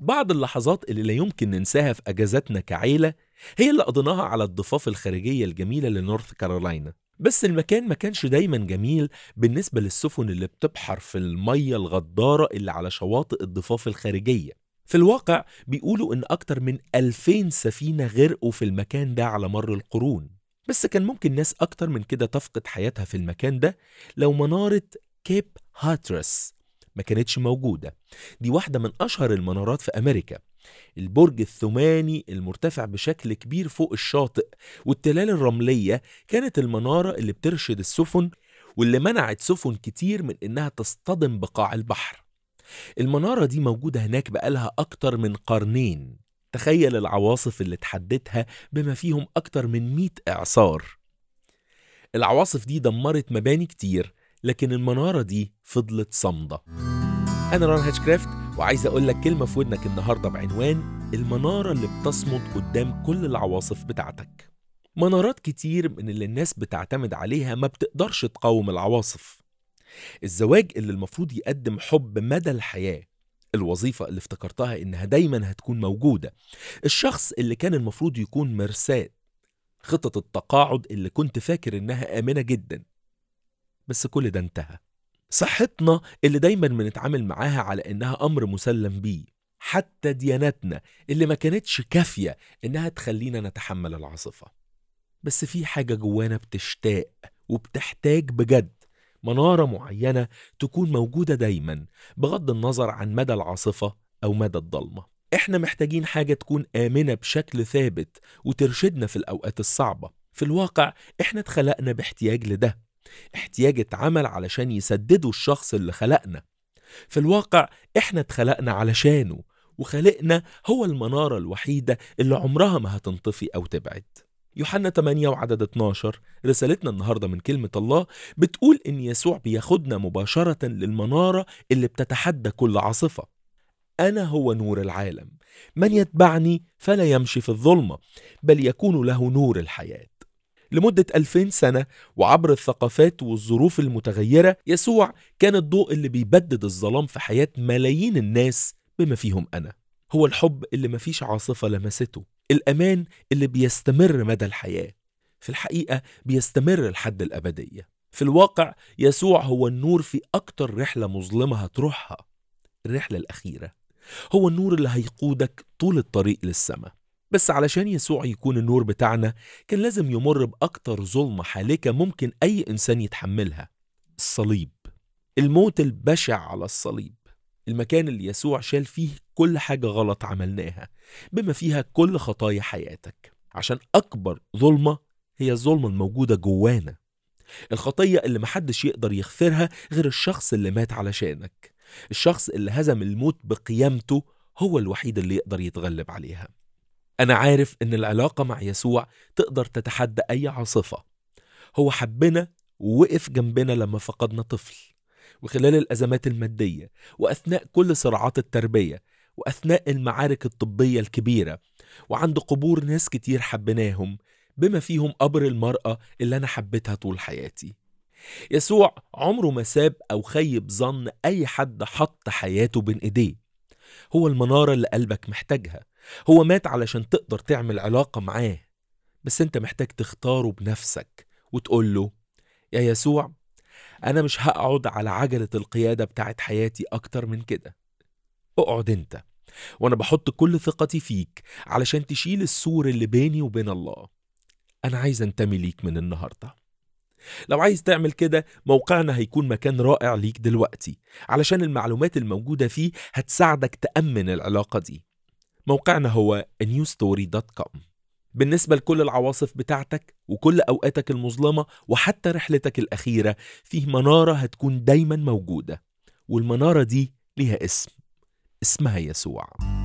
بعض اللحظات اللي لا يمكن ننساها في أجازاتنا كعيلة هي اللي قضيناها على الضفاف الخارجية الجميلة لنورث كارولاينا بس المكان ما كانش دايما جميل بالنسبة للسفن اللي بتبحر في المية الغدارة اللي على شواطئ الضفاف الخارجية في الواقع بيقولوا إن أكتر من 2000 سفينة غرقوا في المكان ده على مر القرون بس كان ممكن ناس أكتر من كده تفقد حياتها في المكان ده لو منارة كيب هاترس ما كانتش موجودة دي واحدة من أشهر المنارات في أمريكا البرج الثماني المرتفع بشكل كبير فوق الشاطئ والتلال الرملية كانت المنارة اللي بترشد السفن واللي منعت سفن كتير من إنها تصطدم بقاع البحر المنارة دي موجودة هناك بقالها أكتر من قرنين تخيل العواصف اللي تحدتها بما فيهم أكتر من 100 إعصار العواصف دي دمرت مباني كتير لكن المنارة دي فضلت صامدة أنا ران هاتشكرافت وعايز أقول لك كلمة في ودنك النهاردة بعنوان المنارة اللي بتصمد قدام كل العواصف بتاعتك منارات كتير من اللي الناس بتعتمد عليها ما بتقدرش تقاوم العواصف الزواج اللي المفروض يقدم حب مدى الحياة الوظيفة اللي افتكرتها إنها دايما هتكون موجودة الشخص اللي كان المفروض يكون مرساة خطط التقاعد اللي كنت فاكر إنها آمنة جدا بس كل ده انتهى صحتنا اللي دايما بنتعامل معاها على إنها أمر مسلم بيه حتى دياناتنا اللي ما كانتش كافية إنها تخلينا نتحمل العاصفة بس في حاجة جوانا بتشتاق وبتحتاج بجد منارة معينة تكون موجودة دايما بغض النظر عن مدى العاصفة أو مدى الضلمة احنا محتاجين حاجة تكون آمنة بشكل ثابت وترشدنا في الأوقات الصعبة في الواقع احنا اتخلقنا باحتياج لده احتياج اتعمل علشان يسدده الشخص اللي خلقنا في الواقع احنا اتخلقنا علشانه وخلقنا هو المنارة الوحيدة اللي عمرها ما هتنطفي أو تبعد يوحنا 8 وعدد 12 رسالتنا النهاردة من كلمة الله بتقول إن يسوع بياخدنا مباشرة للمنارة اللي بتتحدى كل عاصفة أنا هو نور العالم من يتبعني فلا يمشي في الظلمة بل يكون له نور الحياة لمدة ألفين سنة وعبر الثقافات والظروف المتغيرة يسوع كان الضوء اللي بيبدد الظلام في حياة ملايين الناس بما فيهم أنا هو الحب اللي مفيش عاصفة لمسته الأمان اللي بيستمر مدى الحياة في الحقيقة بيستمر لحد الأبدية في الواقع يسوع هو النور في أكتر رحلة مظلمة هتروحها الرحلة الأخيرة هو النور اللي هيقودك طول الطريق للسماء بس علشان يسوع يكون النور بتاعنا كان لازم يمر بأكتر ظلمة حالكة ممكن أي إنسان يتحملها الصليب الموت البشع على الصليب المكان اللي يسوع شال فيه كل حاجة غلط عملناها بما فيها كل خطايا حياتك عشان أكبر ظلمة هي الظلمة الموجودة جوانا الخطية اللي محدش يقدر يغفرها غير الشخص اللي مات علشانك الشخص اللي هزم الموت بقيامته هو الوحيد اللي يقدر يتغلب عليها أنا عارف إن العلاقة مع يسوع تقدر تتحدى أي عاصفة هو حبنا ووقف جنبنا لما فقدنا طفل وخلال الأزمات المادية وأثناء كل صراعات التربية وأثناء المعارك الطبية الكبيرة وعند قبور ناس كتير حبناهم بما فيهم قبر المرأة اللي أنا حبيتها طول حياتي يسوع عمره ما ساب أو خيب ظن أي حد حط حياته بين إيديه هو المنارة اللي قلبك محتاجها هو مات علشان تقدر تعمل علاقة معاه بس انت محتاج تختاره بنفسك وتقول له يا يسوع أنا مش هقعد على عجلة القيادة بتاعت حياتي أكتر من كده اقعد انت وأنا بحط كل ثقتي فيك علشان تشيل السور اللي بيني وبين الله أنا عايز أنتمي ليك من النهاردة لو عايز تعمل كده موقعنا هيكون مكان رائع ليك دلوقتي علشان المعلومات الموجودة فيه هتساعدك تأمن العلاقة دي موقعنا هو newstory.com بالنسبة لكل العواصف بتاعتك وكل أوقاتك المظلمة وحتى رحلتك الأخيرة فيه منارة هتكون دايما موجودة والمنارة دي ليها اسم اسمها يسوع